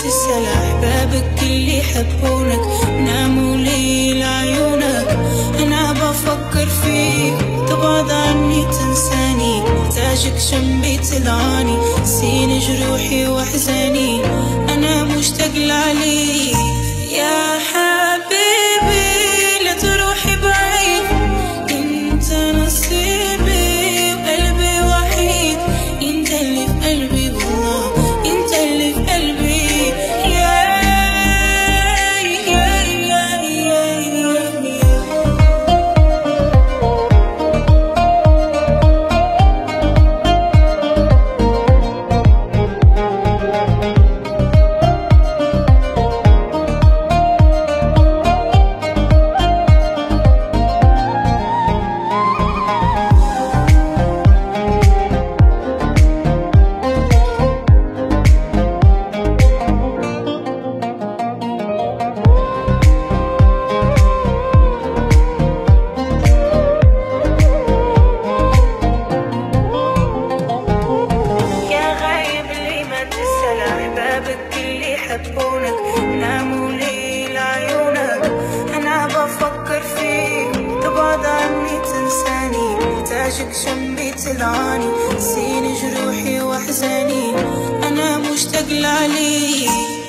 تسأل أحبابك اللي يحبونك ناموا لي لعيونك أنا بفكر فيك تبعد عني تنساني محتاجك جنبي تدعاني نسيني جروحي وأحزاني أنا مشتاق لعليك يا حبيبي لا تروحي بعيد انت نصيبي وقلبي وحيد انت اللي في قلبي والله انت اللي في قلبي يا يا يا يا يا يا غايب لي ما تسأل أحبابك اللي يحبونك ناموا لي لعيونك أنا بفكر فيك تبعد عني تنساني محتاجك جنبي تدعاني نسيني جروحي وأحزاني أنا مشتاق لعليك